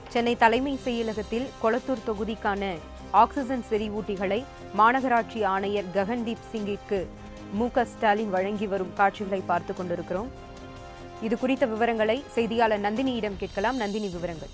சென்னை தலைமை செயலகத்தில் கொளத்தூர் தொகுதிக்கான ஆக்சிஜன் செறிவூட்டிகளை மாநகராட்சி ஆணையர் ககன்தீப் சிங்கிற்கு மு க ஸ்டாலின் வழங்கி வரும் காட்சிகளை பார்த்துக் கொண்டிருக்கிறோம் இது குறித்த விவரங்களை செய்தியாளர் நந்தினியிடம் கேட்கலாம் நந்தினி விவரங்கள்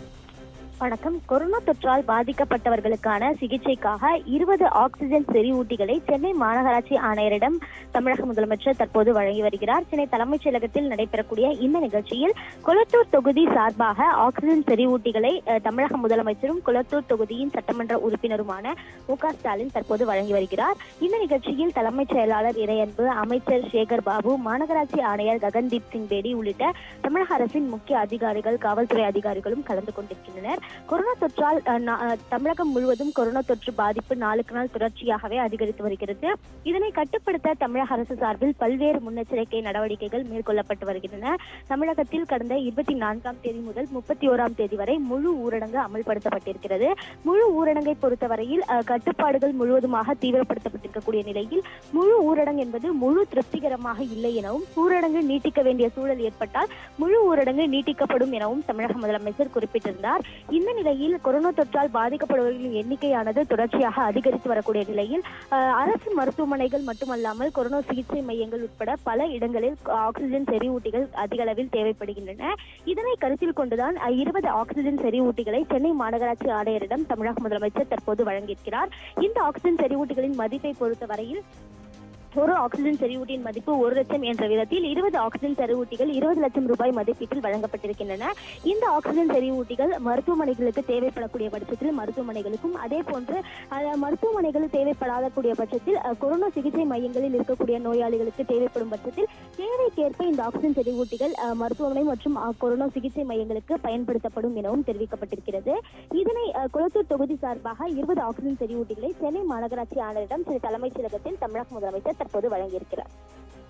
வணக்கம் கொரோனா தொற்றால் பாதிக்கப்பட்டவர்களுக்கான சிகிச்சைக்காக இருபது ஆக்சிஜன் செறிவூட்டிகளை சென்னை மாநகராட்சி ஆணையரிடம் தமிழக முதலமைச்சர் தற்போது வழங்கி வருகிறார் சென்னை தலைமைச் செயலகத்தில் நடைபெறக்கூடிய இந்த நிகழ்ச்சியில் கொளத்தூர் தொகுதி சார்பாக ஆக்சிஜன் செறிவூட்டிகளை அஹ், தமிழக முதலமைச்சரும் கொளத்தூர் தொகுதியின் சட்டமன்ற உறுப்பினருமான மு க ஸ்டாலின் தற்போது வழங்கி வருகிறார் இந்த நிகழ்ச்சியில் தலைமைச் செயலாளர் இறையன்பு அமைச்சர் சேகர் பாபு மாநகராட்சி ஆணையர் ககன்தீப் சிங் பேடி உள்ளிட்ட தமிழக அரசின் முக்கிய அதிகாரிகள் காவல்துறை அதிகாரிகளும் கலந்து கொண்டிருக்கின்றனர் கொரோனா தொற்றால் அஹ், நா- அஹ், தமிழகம் முழுவதும் கொரோனா தொற்று பாதிப்பு நாளுக்கு நாள் தொடர்ச்சியாகவே அதிகரித்து வருகிறது இதனை கட்டுப்படுத்த தமிழக அரசு சார்பில் பல்வேறு முன்னெச்சரிக்கை நடவடிக்கைகள் மேற்கொள்ளப்பட்டு வருகின்றன தமிழகத்தில் கடந்த இருபத்தி நான்காம் தேதி முதல் முப்பத்தி ஓராம் தேதி வரை முழு ஊரடங்கு அமல்படுத்தப்பட்டிருக்கிறது முழு ஊரடங்கை பொறுத்தவரையில் அஹ், கட்டுப்பாடுகள் முழுவதுமாக தீவிரப்படுத்தப்பட்டிருக்கக்கூடிய நிலையில் முழு ஊரடங்கு என்பது முழு திருப்திகரமாக இல்லை எனவும் ஊரடங்கு நீட்டிக்க வேண்டிய சூழல் ஏற்பட்டால் முழு ஊரடங்கு நீட்டிக்கப்படும் எனவும் தமிழக முதலமைச்சர் குறிப்பிட்டிருந்தார் இந்த நிலையில் கொரோனா தொற்றால் பாதிக்கப்படுபவர்களின் எண்ணிக்கையானது தொடர்ச்சியாக அதிகரித்து வரக்கூடிய நிலையில் அஹ், அரசு மருத்துவமனைகள் மட்டுமல்லாமல் கொரோனா சிகிச்சை மையங்கள் உட்பட பல இடங்களில் ஆக்சிஜன் செறிவூட்டிகள் அதிக அளவில் தேவைப்படுகின்றன இதனை கருத்தில் கொண்டுதான் இருபது ஆக்சிஜன் செறிவூட்டிகளை சென்னை மாநகராட்சி ஆணையரிடம் தமிழக முதலமைச்சர் தற்போது வழங்கியிருக்கிறார் இந்த ஆக்சிஜன் செறிவூட்டிகளின் மதிப்பை பொறுத்தவரையில் ஒரு ஆக்சிஜன் செறிவூட்டியின் மதிப்பு ஒரு லட்சம் என்ற விதத்தில் இருபது ஆக்சிஜன் செறிவூட்டிகள் இருபது லட்சம் ரூபாய் மதிப்பீட்டில் வழங்கப்பட்டிருக்கின்றன இந்த ஆக்சிஜன் செறிவூட்டிகள் மருத்துவமனைகளுக்கு தேவைப்படக்கூடிய பட்சத்தில் மருத்துவமனைகளுக்கும் அதே போன்று அஹ், மருத்துவமனைகள் தேவைப்படாத கூடிய பட்சத்தில் அஹ், கொரோனா சிகிச்சை மையங்களில் இருக்கக்கூடிய நோயாளிகளுக்கு தேவைப்படும் பட்சத்தில் தேவைக்கேற்ப இந்த ஆக்சிஜன் செறிவூட்டிகள் அஹ், மருத்துவமனை மற்றும் அஹ், கொரோனா சிகிச்சை மையங்களுக்கு பயன்படுத்தப்படும் எனவும் தெரிவிக்கப்பட்டிருக்கிறது இதனை அஹ், குளத்தூர் தொகுதி சார்பாக இருபது ஆக்சிஜன் செறிவூட்டிகளை சென்னை மாநகராட்சி ஆணையரிடம் சென்னை தலைமைச் செயலகத்தில் தமிழக முதலமைச்சர் தற்போது வழங்கியிருக்கிறார்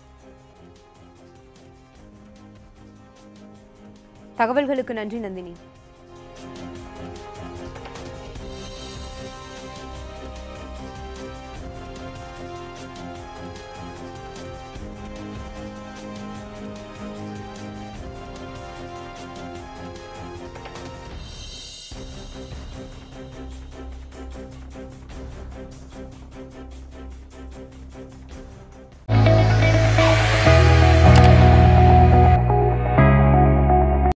தகவல்களுக்கு நன்றி நந்தினி